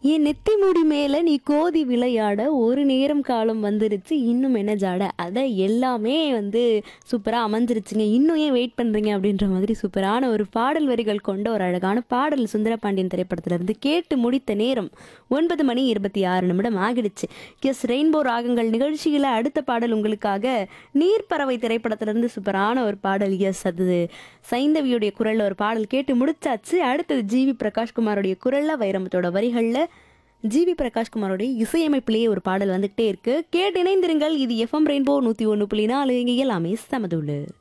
என் நெத்தி முடி மேல நீ கோதி விளையாட ஒரு நேரம் காலம் வந்துருச்சு இன்னும் என்ன ஜாட அதை எல்லாமே வந்து சூப்பராக அமைஞ்சிருச்சுங்க இன்னும் ஏன் வெயிட் பண்ணுறீங்க அப்படின்ற மாதிரி சூப்பரான ஒரு பாடல் வரிகள் கொண்ட ஒரு அழகான பாடல் சுந்தரபாண்டியன் திரைப்படத்திலிருந்து கேட்டு முடித்த நேரம் ஒன்பது மணி இருபத்தி ஆறு நிமிடம் ஆகிடுச்சு எஸ் ரெயின்போ ராகங்கள் நிகழ்ச்சியில் அடுத்த பாடல் உங்களுக்காக நீர்ப்பறவை திரைப்படத்திலிருந்து சூப்பரான ஒரு பாடல் எஸ் அது சைந்தவியுடைய குரல்ல ஒரு பாடல் கேட்டு முடிச்சாச்சு அடுத்தது ஜிவி பிரகாஷ்குமாரோடைய குரல்ல வைரமத்தோட வரிகளில் ஜிவி பிரகாஷ்குமாரோடைய இசையமைப்பிலேயே ஒரு பாடல் வந்துகிட்டே இருக்கு கேட்டு இணைந்திருங்கள் இது எஃப்எம் ரெயின்போ நூற்றி ஒன்று புள்ளி நாலு இங்கே எல்லாமே சமதுள்ளு